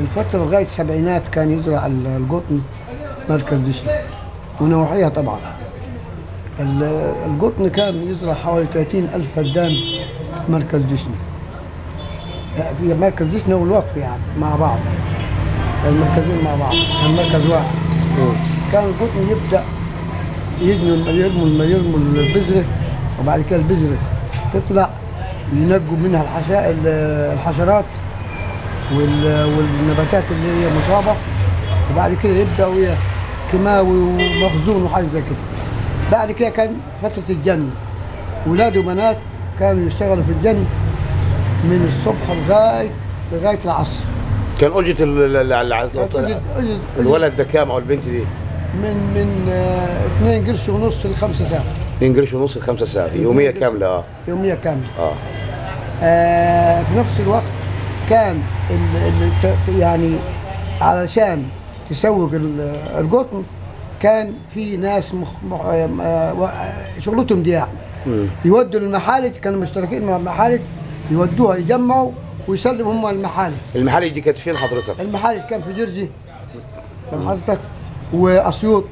فترة لغاية السبعينات كان يزرع ال- القطن مركز دشنا ونواحيها طبعا ال- القطن كان يزرع حوالي 30 ألف فدان مركز دشنا في مركز دشنا والوقف يعني مع بعض المركزين مع بعض كان مركز واحد كان القطن يبدأ يرموا يرموا يرموا البذرة وبعد كده البذرة تطلع ينجوا منها الحشا الحشرات وال- والنباتات اللي هي مصابة وبعد كده يبدأوا ايه كيماوي ومخزون وحاجة زي كده بعد كده كان فترة الجني ولاد وبنات كانوا يشتغلوا في الجني من الصبح لغاية لغاية العصر كان اجره ال- ال- ال- كانت ال- أجد- أجد- الولد ده كام او البنت دي؟ من من آه، 2 قرش ونص ل 5 ساعات 2 قرش ونص لخمسة ساعات يوميه كامله اه يومية كاملة اه آه في نفس الوقت كان ال ال ت- يعني علشان تسوق ال- القطن كان في ناس مخ مخ آه، و- آه، شغلتهم دي يعني يودوا للمحالج كانوا مشتركين مع المحالج يودوها يجمعوا ويسلموا هم المحالج المحل دي كانت فين حضرتك؟ المحالج كان في جرجي من حضرتك واسيوط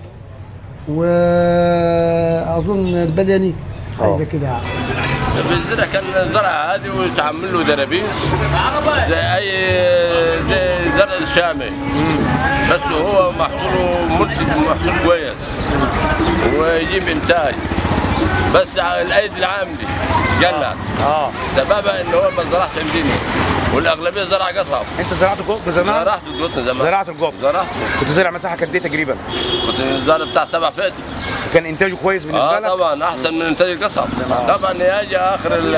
واظن البلياني حاجه زي كده يعني الزرع كان زرع عادي ويتعمل له درابيس زي اي زي زرع الشامي بس هو محصوله منتج محصول كويس ويجيب انتاج بس على الايدي العامله قلت اه سببها ان هو ما زرعش عندنا والاغلبيه زرع قصب انت زرعت قطن زمان؟ زرعت القطن زمان زرعت القطن زرعت كنت زارع مساحه قد ايه تقريبا؟ كنت زرع بتاع سبع فئات كان انتاجه كويس بالنسبه اه لك؟ طبعا احسن من انتاج القصب طبعا يجي اخر ال-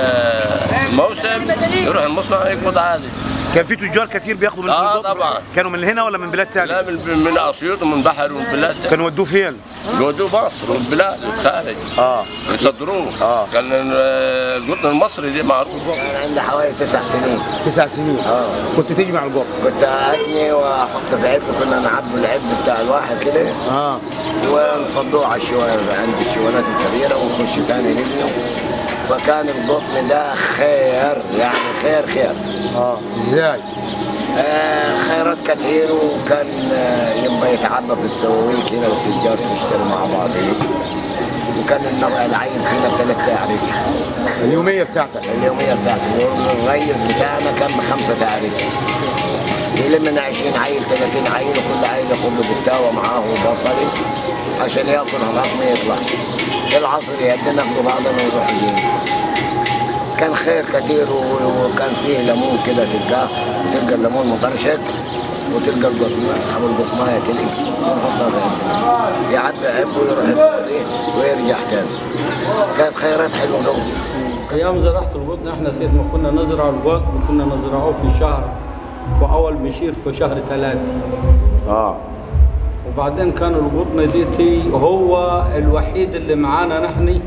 الموسم يروح المصنع يقبض عادي كان في تجار كتير بياخدوا من آه القطن؟ طبعا. كانوا من هنا ولا من بلاد لا ثانيه؟ من من اسيوط ومن بحر ومن بلاد كانوا ودوه فين؟ يودوه مصر والبلاد والخارج اه يصدروه آه. كان ال- القطن المصري دي معروف كان عندي حوالي تسع سنين تسع سنين اه كنت تجمع القطن كنت اجني واحط في عبء كنا نعبي العبء بتاع الواحد كده اه ونفضوه على الشوال عند الشوالات الكبيره ونخش تاني نبني فكان القطن ده خير يعني خير خير اه ازاي؟ آه خيرات كتير وكان آه يبقى يتعبى في السواويك هنا والتجار تشتري مع بعض وكان النوع العين فينا بثلاث تعريف اليوميه بتاعتك اليومية بتاعتي والريس بتاعنا كان بخمسة تعريف يلم من 20 عيل 30 عيل وكل عيل ياخد له بتاوة معاه وبصلي عشان ياكل هناك ما يطلعش العصر يدي ناخده بعضنا ونروح جايين كان خير كتير و- وكان فيه ليمون كده تلقاه وتلقى الليمون مطرشق وتلقى القطن يسحب القطمايه كده ونحطها في عبه يعبي عبه ويروح يفضيه ويرجع تاني كانت خيرات حلوه قوي ايام زراعه القطن احنا سيد ما كنا نزرع القطن كنا نزرعه في شهر في اول بشير في شهر ثلاثة اه وبعدين كان القطن دي تي هو الوحيد اللي معانا نحن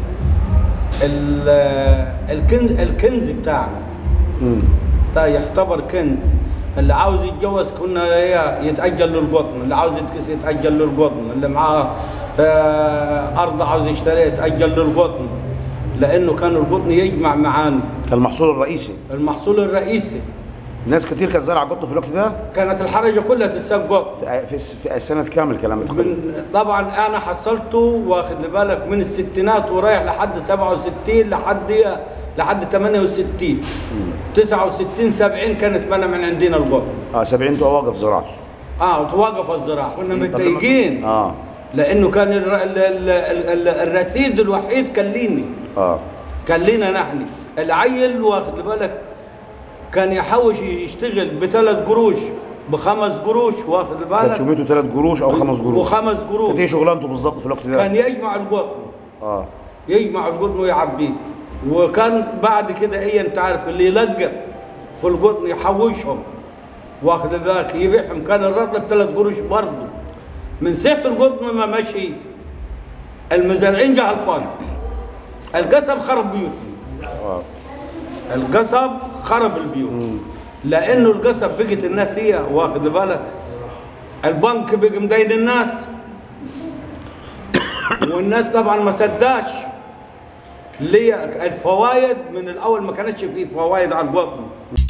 ال- الكنز الكنز بتاعنا امم ده يعتبر كنز اللي عاوز يتجوز كنا إيه يتأجل له القطن اللي عاوز يتكس يتأجل له القطن اللي معاه آه، أرض عاوز يشتريها يتأجل له القطن لأنه كان القطن يجمع معانا المحصول الرئيسي المحصول الرئيسي ناس كتير كانت زارعه قطن في الوقت ده كانت الحرجة كلها تتساب قطن في في, في سنه كام الكلام ده تقريبا؟ من طبعا انا حصلته واخد لي بالك من الستينات ورايح لحد 67 لحد لحد 68 69 70 كانت منع من عندنا القطن اه 70 واقف زراعته اه توقف الزراعه كنا طب لما- متضايقين اه لانه كان ال ال ال ال الرصيد الوحيد كان ليني اه كان لينا نحن العيل واخد لي بالك كان يحوش يشتغل بثلاث قروش بخمس قروش واخد لي كانت بالك يوميته ثلاث قروش او خمس قروش وخمس قروش كانت ايه شغلانته بالظبط في الوقت ده؟ كان يجمع القطن اه يجمع القطن ويعبيه وكان بعد كده ايه انت عارف اللي يلقى في القطن يحوشهم واخد بالك يبيعهم كان الرطل بثلاث قروش برضه من سيحة القطن ما مشي المزارعين جه الفاضي القصب خرب بيوتهم اه القصب خرب البيوت لانه القصب بقت الناس هي واخد بالك البنك بقى مدين الناس والناس طبعا ما سداش ليه الفوائد من الاول ما كانتش فيه فوائد على القطن